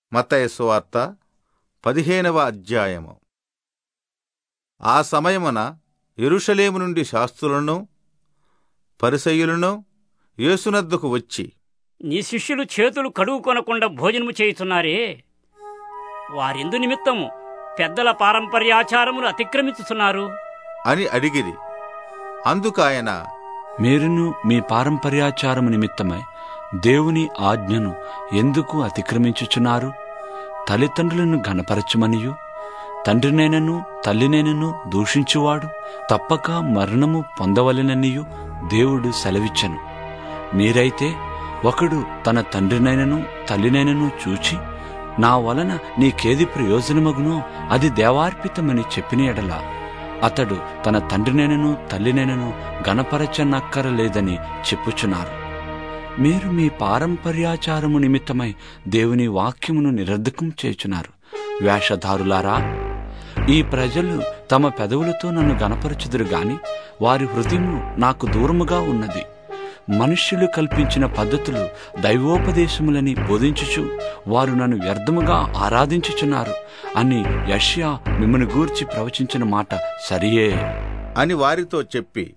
మత్తయి సువార్త పదిహేనవ అధ్యాయము ఆ సమయమున యెరూషలేము నుండి శాస్త్రులను పరిసయ్యులను యేసునద్దకు వచ్చి నీ శిష్యులు చేతులు కడుగు కొనకుండా భోజనము చేయుచున్నారే వారెందు నిమిత్తము పెద్దల పారంపర్యాచారములు అతిక్రమించుతున్నారు అని అడిగిరి అందుకాయన మీరును మీ పారంపర్యాచారము నిమిత్తమై దేవుని ఆజ్ఞను ఎందుకు అతిక్రమించుచున్నారు తల్లిదండ్రులను గణపరచమనియు తండ్రినైనను తల్లినైనను దూషించువాడు తప్పక మరణము పొందవలెననియు దేవుడు సెలవిచ్చెను మీరైతే ఒకడు తన తండ్రినైనను తల్లినైనను చూచి నా వలన నీకేది ప్రయోజనమగునో అది దేవార్పితమని చెప్పిన ఎడల అతడు తన తండ్రినైనను తల్లినైనను గణపరచనక్కరలేదని చెప్పుచున్నారు మీరు మీ పారంపర్యాచారము నిమిత్తమై దేవుని వాక్యమును నిరర్ధకం చేయుచున్నారు వేషధారులారా ఈ ప్రజలు తమ పెదవులతో నన్ను గణపరచుదురు గాని వారి హృదయము నాకు దూరముగా ఉన్నది మనుష్యులు కల్పించిన పద్ధతులు దైవోపదేశములని బోధించుచు వారు నన్ను వ్యర్థముగా ఆరాధించుచున్నారు అని యష్యా మిమ్మను గూర్చి ప్రవచించిన మాట సరియే అని వారితో చెప్పి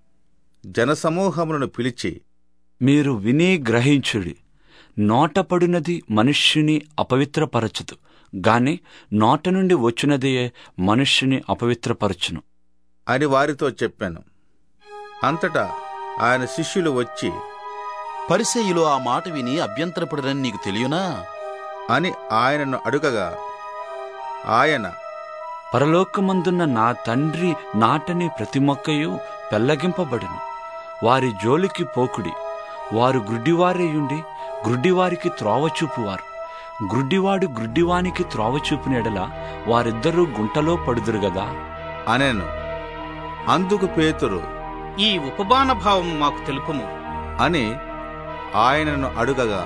జనసమూహములను పిలిచి మీరు విని గ్రహించుడి నోటపడినది మనుష్యుని అపవిత్రపరచదు గాని నోట నుండి వచ్చినదియే మనుష్యుని అపవిత్రపరచును అని వారితో చెప్పాను అంతటా ఆయన శిష్యులు వచ్చి పరిసయ్యులు ఆ మాట విని అభ్యంతరపడరని నీకు తెలియనా అని ఆయనను అడుగగా ఆయన పరలోకమందున్న నా తండ్రి నాటని ప్రతి మొక్కయు పెల్లగింపబడును వారి జోలికి పోకుడి వారు గ్రుడ్డివారేయుండి గ్రుడ్డివారికి త్రోవ చూపువారు గ్రుడ్డివాడు గ్రుడ్డివానికి త్రోవ చూపిన ఎడల వారిద్దరూ గుంటలో పడుదురు గదా అనెను అందుకు పేతురు ఈ ఉపమాన భావం మాకు తెలుపుము అని ఆయనను అడుగగా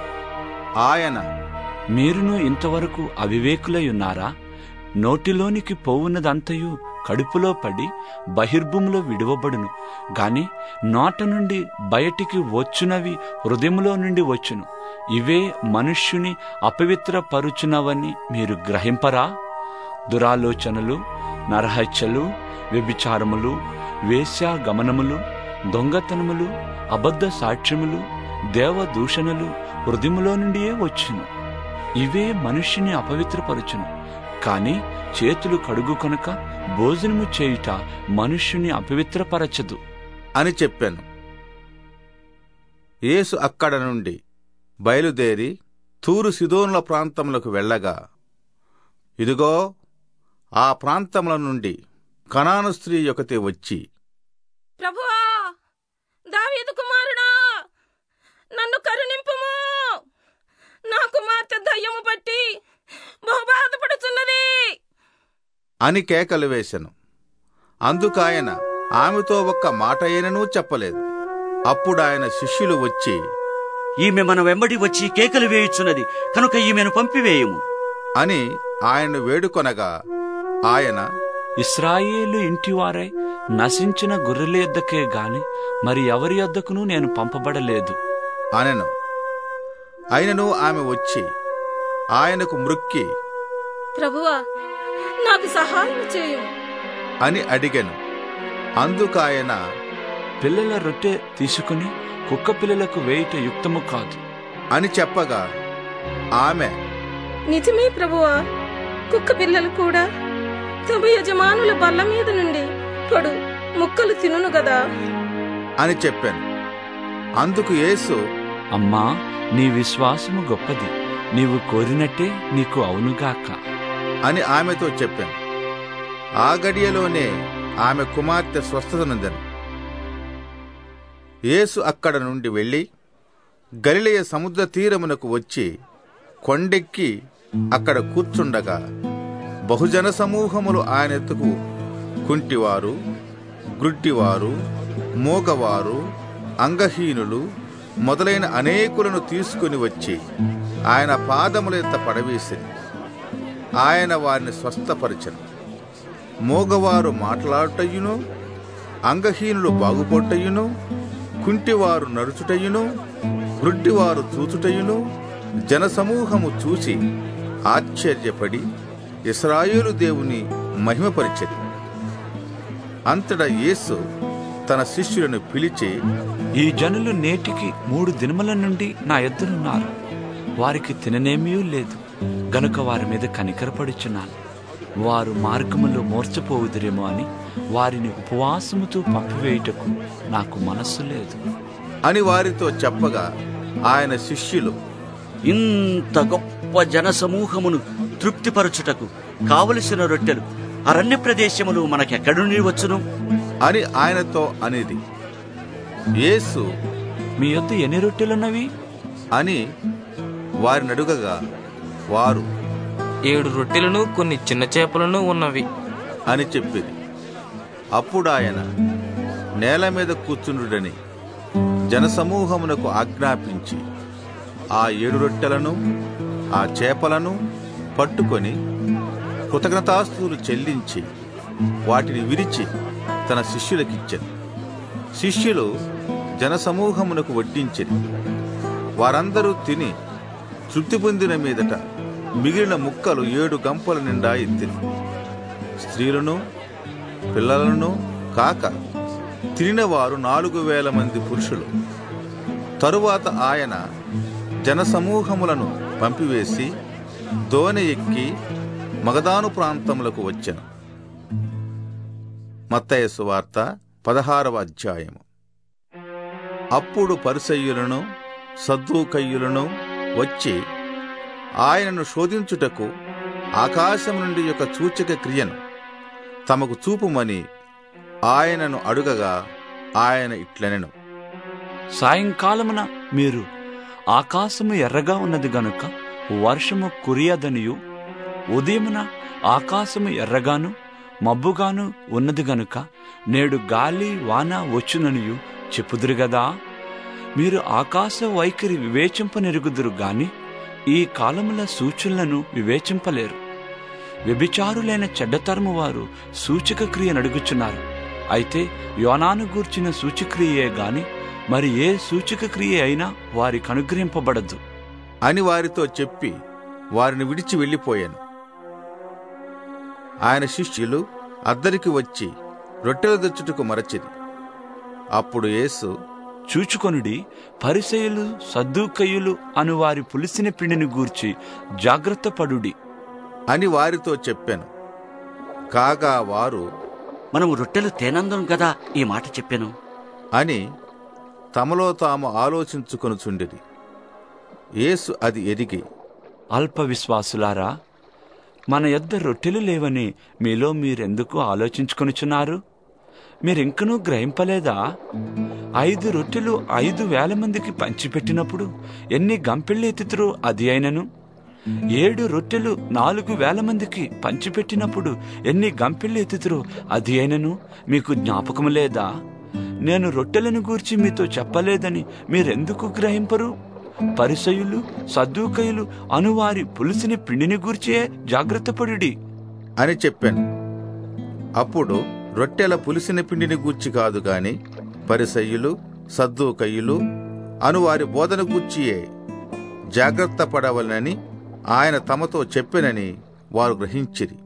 ఆయన మీరును ఇంతవరకు అవివేకులై ఉన్నారా నోటిలోనికి పోవున్నదంతయు కడుపులో పడి బహిర్భూమిలో విడువబడును గాని నోట నుండి బయటికి వచ్చునవి హృదయములో నుండి వచ్చును ఇవే మనుష్యుని అపవిత్రపరుచునవని మీరు గ్రహింపరా దురాలోచనలు నరహత్యలు వ్యభిచారములు వేశ్యాగమనములు దొంగతనములు అబద్ధ సాక్ష్యములు దేవదూషణలు హృదయములో నుండియే వచ్చును ఇవే మనుష్యుని అపవిత్రపరచును కాని చేతులు కడుగు కొనక భోజనము చేయుట మనుష్యుని అపవిత్రపరచదు అని చెప్పాను యేసు అక్కడ నుండి బయలుదేరి తూరు సిదోనుల ప్రాంతములకు వెళ్ళగా ఇదిగో ఆ ప్రాంతముల నుండి కనాను స్త్రీ ఒకటి వచ్చి ప్రభువా దావీదు కుమారుడా నన్ను కరుణింపుము నా కుమార్తె దయ్యము పట్టి బహుబాధపడుచున్నది అని కేకలు వేశను అందుకాయన ఆమెతో ఒక్క మాట అయిననూ చెప్పలేదు అప్పుడు ఆయన శిష్యులు వచ్చి ఈమె మన వెంబడి వచ్చి కేకలు వేయుచున్నది కనుక ఈమెను పంపివేయము అని ఆయన్ను వేడుకొనగా ఆయన ఇస్రాయేలు ఇంటివారై నశించిన గొర్రెల యొద్దకే గాని మరి ఎవరి యొద్దకును నేను పంపబడలేదు అనెను అయినను ఆమె వచ్చి ఆయనకు మృక్కి ప్రభువా నాకు సహాయం చేయు అని అడిగెను అందుకాయన పిల్లల రొట్టె తీసుకుని కుక్క పిల్లలకు వేయుట యుక్తము కాదు అని చెప్పగా ఆమె నిజమే ప్రభువా కుక్క పిల్లలు కూడా తమ యజమానుల బల్ల మీద నుండి పొడు ముక్కలు తినును గదా అని చెప్పాను అందుకు యేసు అమ్మా నీ విశ్వాసము గొప్పది నీవు కోరినట్టే నీకు అవునుగాక అని ఆమెతో చెప్పాను ఆ గడియలోనే ఆమె కుమార్తె స్వస్థత నొందెను యేసు అక్కడ నుండి వెళ్ళి గలిలయ సముద్ర తీరమునకు వచ్చి కొండెక్కి అక్కడ కూర్చుండగా బహుజన సమూహములు ఆయన ఎత్తుకు కుంటివారు గ్రుడ్డివారు మోగవారు అంగహీనులు మొదలైన అనేకులను తీసుకుని వచ్చి ఆయన పాదములెంత పడవేసింది ఆయన వారిని స్వస్థపరిచను మోగవారు మాట్లాడుటయును అంగహీనులు బాగుపొట్టయును కుంటివారు నడుచుటయును గ్రుడ్డివారు చూచుటయును జనసమూహము చూసి ఆశ్చర్యపడి ఇస్రాయేలు దేవుని మహిమపరిచెది అంతటా యేసు తన శిష్యులను పిలిచి ఈ జనులు నేటికి మూడు దినముల నుండి నా ఎద్దునున్నారు వారికి తిననేమీ లేదు గనుక వారి మీద కనికరపడుచున్నాను వారు మార్గములో మోర్చపోవుదురేమో అని వారిని ఉపవాసముతో పంపివేయుటకు నాకు మనస్సు లేదు అని వారితో చెప్పగా ఆయన శిష్యులు ఇంత గొప్ప జన సమూహమును తృప్తిపరచుటకు కావలసిన రొట్టెలు అరణ్య ప్రదేశములు మనకెక్కడి నుండి వచ్చును అని ఆయనతో అనేది యేసు మీ యొద్ద ఎన్ని రొట్టెలున్నవి అని వారిని అడుగగా వారు ఏడు రొట్టెలను కొన్ని చిన్న చేపలను ఉన్నవి అని చెప్పింది అప్పుడు ఆయన నేల మీద కూర్చుండుడని జనసమూహమునకు ఆజ్ఞాపించి ఆ ఏడు రొట్టెలను ఆ చేపలను పట్టుకొని కృతజ్ఞతాస్తులు చెల్లించి వాటిని విరిచి తన శిష్యులకిచ్చాను శిష్యులు జనసమూహమునకు వడ్డించిరి వారందరూ తిని తృప్తి పొందిన మీదట మిగిలిన ముక్కలు ఏడు గంపల నిండా ఎత్తిరి స్త్రీలను పిల్లలను కాక తినిన వారు నాలుగు వేల మంది పురుషులు తరువాత ఆయన జనసమూహములను పంపివేసి దోణి ఎక్కి మగదాను ప్రాంతములకు వచ్చెను మత్తయ సువార్త పదహారవ అధ్యాయము అప్పుడు పరిసయ్యులను సద్దూకయ్యులను వచ్చి ఆయనను శోధించుటకు ఆకాశం నుండి యొక్క సూచక క్రియను తమకు చూపుమని ఆయనను అడుగగా ఆయన ఇట్లనెను సాయంకాలమున మీరు ఆకాశము ఎర్రగా ఉన్నది గనుక వర్షము కురియదనియు ఉదయమున ఆకాశము ఎర్రగాను మబ్బుగాను ఉన్నది గనుక నేడు గాలి వాన వచ్చుననియు చెప్పుదురు గదా మీరు ఆకాశ వైఖరి వివేచింపనెరుగుదురు గాని ఈ కాలముల సూచనలను వివేచింపలేరు వ్యభిచారులైన చెడ్డతరము వారు సూచక క్రియను అడుగుచున్నారు అయితే యోనాను గూర్చిన సూచక్రియే గాని మరి ఏ సూచక క్రియ అయినా వారికి అనుగ్రహింపబడదు అని వారితో చెప్పి వారిని విడిచి వెళ్ళిపోయాను ఆయన శిష్యులు అద్దరికి వచ్చి రొట్టెలు తెచ్చుటకు మరచిరి అప్పుడు యేసు చూచుకొనుడి పరిసయులు సద్దూకయ్యులు అను వారి పులిసిన పిండిని గూర్చి జాగ్రత్త పడుడి అని వారితో చెప్పాను కాగా వారు మనము రొట్టెలు తేనందం కదా ఈ మాట చెప్పాను అని తమలో తాము ఆలోచించుకొనుచుండిరి యేసు అది ఎరిగి అల్ప విశ్వాసులారా మన యొద్ద రొట్టెలు లేవని మీలో మీరెందుకు ఆలోచించుకొనుచున్నారు మీరింకనూ గ్రహింపలేదా ఐదు రొట్టెలు ఐదు వేల మందికి పంచిపెట్టినప్పుడు ఎన్ని గంపెళ్ళు ఎత్తుతురో అది అయినను ఏడు రొట్టెలు నాలుగు వేల మందికి పంచిపెట్టినప్పుడు ఎన్ని గంపెళ్ళు ఎత్తుతురో అది అయినను మీకు జ్ఞాపకం లేదా నేను రొట్టెలను గూర్చి మీతో చెప్పలేదని మీరెందుకు గ్రహింపరు పరిసయులు సద్దూకయులు అనువారి పులుసుని పిండిని గూర్చే జాగ్రత్తపడుడి అని చెప్పాను అప్పుడు రొట్టెల పులిసిన పిండిని గూర్చి కాదు గాని పరిసయ్యులు సద్దూకయ్యులు అను వారి బోధన గూర్చియే జాగ్రత్త పడవలనని ఆయన తమతో చెప్పెనని వారు గ్రహించిరి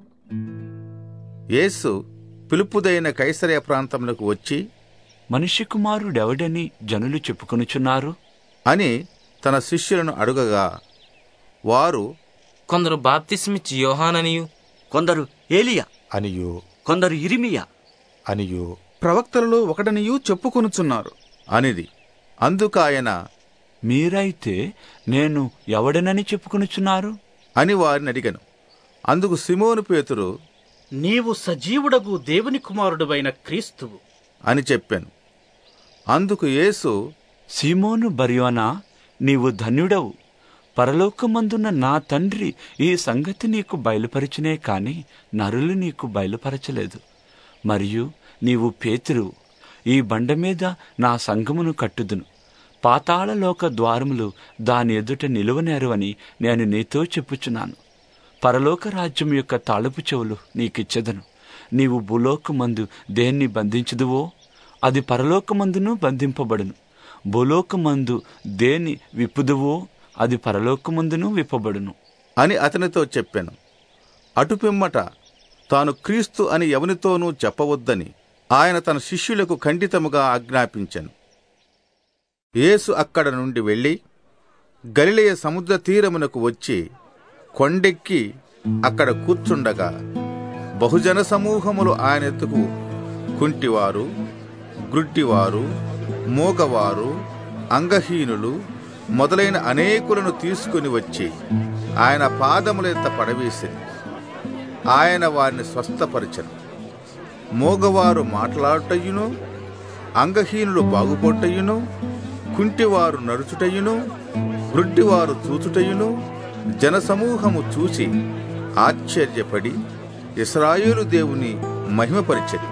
యేసు పిలుపుదైన కైసరయ ప్రాంతములకు వచ్చి మనిషి కుమారుడెవడని జనులు చెప్పుకొనుచున్నారు అని తన శిష్యులను అడుగగా వారు కొందరు బాప్తిస్మిచ్చి యోహాననియు కొందరు ఏలియా అనియు కొందరు ఇరిమియా అనియు ప్రవక్తలలో ఒకడనియు చెప్పుకొనుచున్నారు అనిది అందుకు ఆయన మీరైతే నేను ఎవడనని చెప్పుకొనుచున్నారు అని వారిని అడిగను అందుకు సిమోను పేతురు నీవు సజీవుడగు దేవుని కుమారుడువైన క్రీస్తువు అని చెప్పాను అందుకు యేసు సీమోను బర్యోనా నీవు ధన్యుడవు పరలోకమందున్న నా తండ్రి ఈ సంగతి నీకు బయలుపరిచినే కాని నరులు నీకు బయలుపరచలేదు మరియు నీవు పేతురు ఈ బండ మీద నా సంఘమును కట్టుదును పాతాళలోక ద్వారములు దాని ఎదుట నిలువనేరువని నేను నీతో చెప్పుచున్నాను పరలోక రాజ్యం యొక్క తాళపు చెవులు నీకిచ్చెదను నీవు భూలోకమందు దేన్ని బంధించదువో అది పరలోకమందును బంధింపబడును భూలోకమందు దేని విప్పుదువో అది పరలోకముందును విప్పబడును అని అతనితో చెప్పాను అటుపిమ్మట తాను క్రీస్తు అని ఎవనితోనూ చెప్పవద్దని ఆయన తన శిష్యులకు ఖండితముగా ఆజ్ఞాపించాను యేసు అక్కడ నుండి వెళ్ళి గలిలయ సముద్ర తీరమునకు వచ్చి కొండెక్కి అక్కడ కూర్చుండగా బహుజన సమూహములు ఆయన ఎత్తుకు కుంటివారు గ్రుడ్డివారు మూగవారు అంగహీనులు మొదలైన అనేకులను తీసుకుని వచ్చి ఆయన పాదములెత్త పడవేసింది ఆయన వారిని స్వస్థపరిచను మోగవారు మాట్లాడుటయును అంగహీనులు బాగుపొట్టయును కుంటివారు నడుచుటయును గ్రుడ్డివారు చూచుటయును జనసమూహము చూసి ఆశ్చర్యపడి ఇస్రాయేలు దేవుని మహిమపరిచెను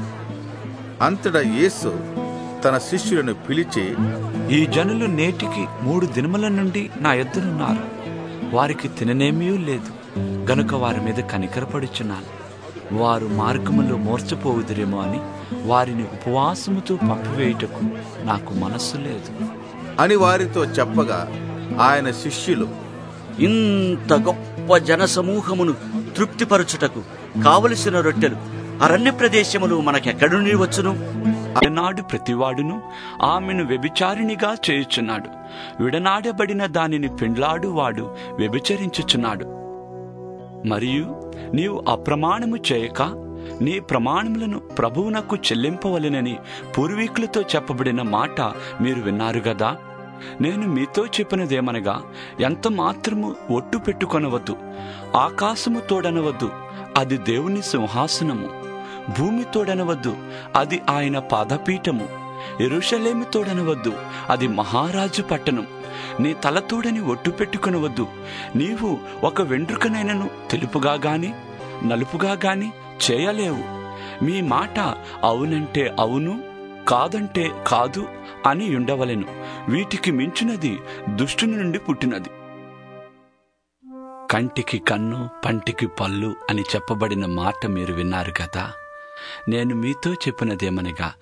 అంతటా యేసు తన శిష్యులను పిలిచి ఈ జనులు నేటికి మూడు దినముల నుండి నా ఎద్దునున్నారు వారికి తిననేమీ లేదు గనుక వారి మీద కనికరపడుచున్నాను వారు మార్గములో మోర్చపోవుదురేమో అని వారిని ఉపవాసముతో పంపివేయుటకు నాకు మనస్సు లేదు అని వారితో చెప్పగా ఆయన శిష్యులు ఇంత గొప్ప జనసమూహమును తృప్తిపరచుటకు కావలసిన రొట్టెలు అరణ్య ప్రదేశములు మనకెక్కడి నుండి వచ్చును ఆనాడు ప్రతివాడును ఆమెను వ్యభిచారిణిగా చేయుచున్నాడు విడనాడబడిన దానిని పెండ్లాడు వాడు వ్యభిచరించుచున్నాడు మరియు నీవు అప్రమాణము చేయక నీ ప్రమాణములను ప్రభువునకు చెల్లింపవలెనని పూర్వీకులతో చెప్పబడిన మాట మీరు విన్నారు గదా నేను మీతో చెప్పినదేమనగా ఎంత మాత్రము ఒట్టు పెట్టుకొనవద్దు ఆకాశము తోడనవద్దు అది దేవుని సింహాసనము భూమి తోడనవద్దు అది ఆయన పాదపీఠము ఎరుషలేము తోడనవద్దు అది మహారాజు పట్టణం నీ తలతోడని ఒట్టు పెట్టుకునవద్దు నీవు ఒక వెంట్రుకనైనను తెలుపుగా గాని నలుపుగా గాని చేయలేవు మీ మాట అవునంటే అవును కాదంటే కాదు అని ఉండవలెను వీటికి మించినది దుష్టుని నుండి పుట్టినది కంటికి కన్ను పంటికి పళ్ళు అని చెప్పబడిన మాట మీరు విన్నారు కదా నేను మీతో చెప్పినదేమనగా